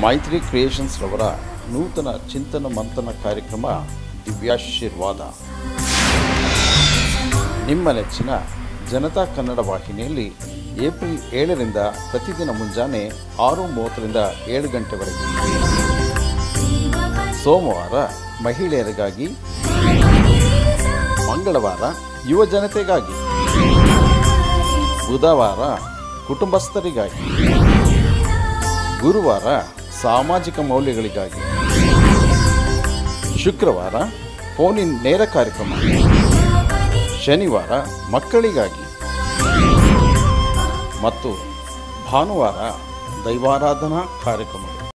ಮೈತ್ರಿ ಕ್ರಿಯೇಷನ್ಸ್ ರವರ ನೂತನ ಚಿಂತನ ಮಂಥನ ಕಾರ್ಯಕ್ರಮ ದಿವ್ಯಾಶೀರ್ವಾದ ನಿಮ್ಮ ನೆಚ್ಚಿನ ಜನತಾ ಕನ್ನಡ ವಾಹಿನಿಯಲ್ಲಿ ಏಪ್ರಿಲ್ ಏಳರಿಂದ ಪ್ರತಿದಿನ ಮುಂಜಾನೆ ಆರು ಮೂವತ್ತರಿಂದ ಏಳು ಗಂಟೆವರೆಗೆ ಸೋಮವಾರ ಮಹಿಳೆಯರಿಗಾಗಿ ಮಂಗಳವಾರ ಯುವ ಜನತೆಗಾಗಿ ಬುಧವಾರ ಕುಟುಂಬಸ್ಥರಿಗಾಗಿ ಗುರುವಾರ ಸಾಮಾಜಿಕ ಮೌಲ್ಯಗಳಿಗಾಗಿ ಶುಕ್ರವಾರ ಫೋನ್ ಇನ್ ನೇರ ಕಾರ್ಯಕ್ರಮ ಶನಿವಾರ ಮಕ್ಕಳಿಗಾಗಿ ಮತ್ತು ಭಾನುವಾರ ದೈವಾರಾಧನಾ ಕಾರ್ಯಕ್ರಮ